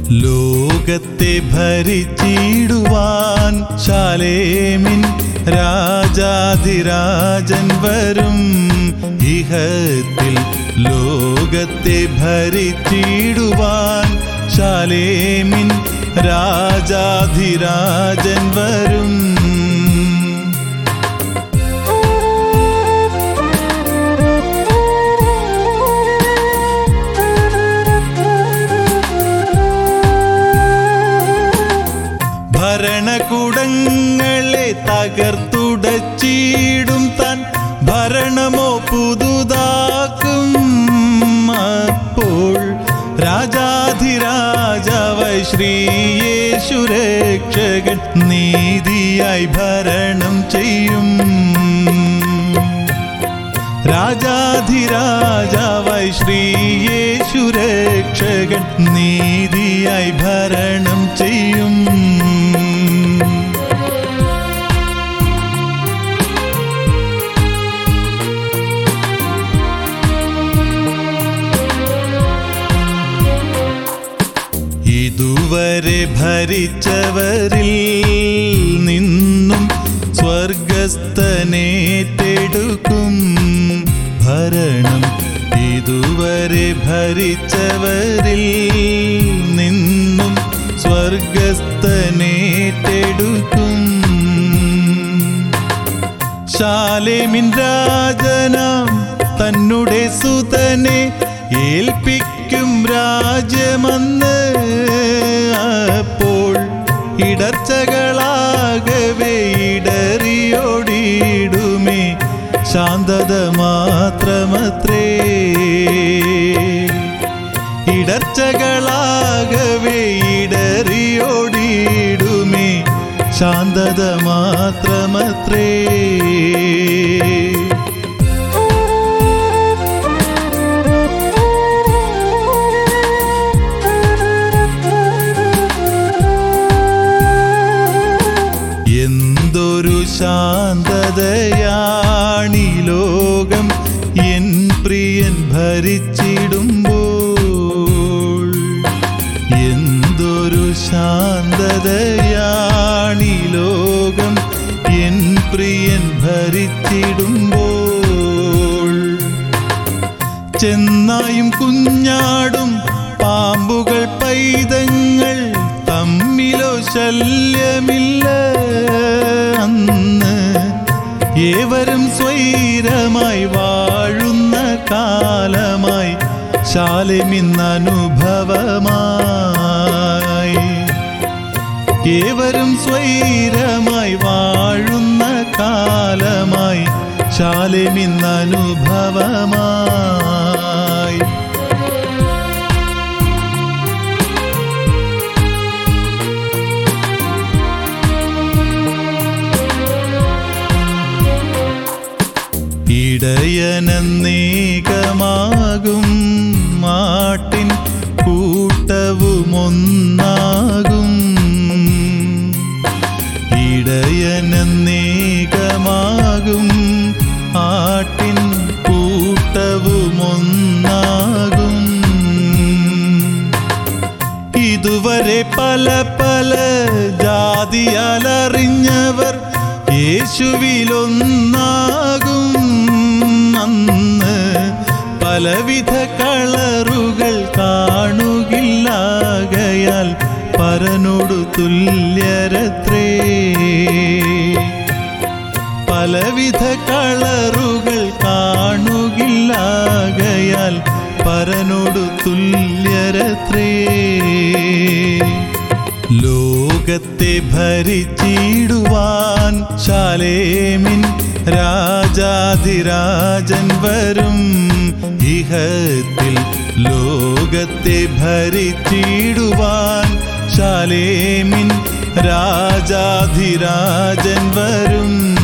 ലോകത്തെ ഭരിച്ചിടുവാൻ ശാലേമിൻ രാജാധിരാജൻ വരും ഇഹത്തിൽ ലോകത്തെ ഭരിച്ചിടുവാൻ ശാലേമിൻ രാജാധിരാജൻ വരും ഭരണകൂടങ്ങളെ തകർത്തുടച്ചിടും താൻ ഭരണമോ പുതുതാക്കും അപ്പോൾ രാജാധിരാജാവായി ശ്രീയേശുരക്ഷകൻ നീതിയായി ഭരണം ചെയ്യും രാജാധിരാജാവായി ശ്രീയേശുരക്ഷകൻ നീതിയായി ഭരണം ചെയ്യും ഇതുവരെ ഭരിച്ചവരിൽ നിന്നും സ്വർഗസ്ഥനേറ്റെടുക്കും ഭരണം ഇതുവരെ ഭരിച്ചവരിൽ നിന്നും സ്വർഗസ്ഥനേറ്റെടുക്കും ശാലേമിൻ രാജനാം തന്നെ സുതനെ ഏൽപ്പിക്കും രാജ്യമന്ന് അപ്പോൾ ഇടർച്ചകളാകവേ ഇടറിയോടിയിടുമേ ശാന്തത മാത്രമത്രേ ഇടർച്ചകളാകവേ ഇടറിയോടിയിടുമേ ശാന്തത മാത്രമത്രേ എന്തൊരു ശാന്തതയാണി ലോകം എൻ പ്രിയൻ ഭരിച്ചിടുമ്പോൾ എന്തൊരു ശാന്തതയാണി ലോകം എൻ പ്രിയൻ ഭരിച്ചിടുമ്പോൾ ചെന്നായും കുഞ്ഞാടും പാമ്പുകൾ പൈതങ്ങൾ തമ്മിലോ ശല്യമില്ല അന്ന് ഏവരും സ്വൈരമായി വാഴുന്ന കാലമായി ശാലിമിന്നനുഭവമായി ഏവരും സ്വൈരമായി വാഴുന്ന കാലമായി ശാലിമിന്നനുഭവമായി ഇടയനേകമാകും മാട്ടിൻ കൂട്ടവുമൊന്നാകും ഇടയനേകമാകും ആട്ടിൻ കൂട്ടവുമൊന്നാകും ഇതുവരെ പല പല ജാതിയാലറിഞ്ഞവർ യേശുവിലൊന്നാകും അന്ന് പലവിധ കളറുകൾ കാണുകില്ലാകയാൽ പരനോടു തുല്യരത്രേ പലവിധ കളറുകൾ കാണുകില്ലാകയാൽ പരനോടു തുല്യരത്രേ ലോകത്തെ ഭരിച്ചിടുവാൻ ശാലേമിൻ രാജാധിരാജൻ വരും ഇഹത്തിൽ ലോകത്തെ ഭരിച്ചിടുവാൻ ശാലേമിൻ രാജാധിരാജൻ വരും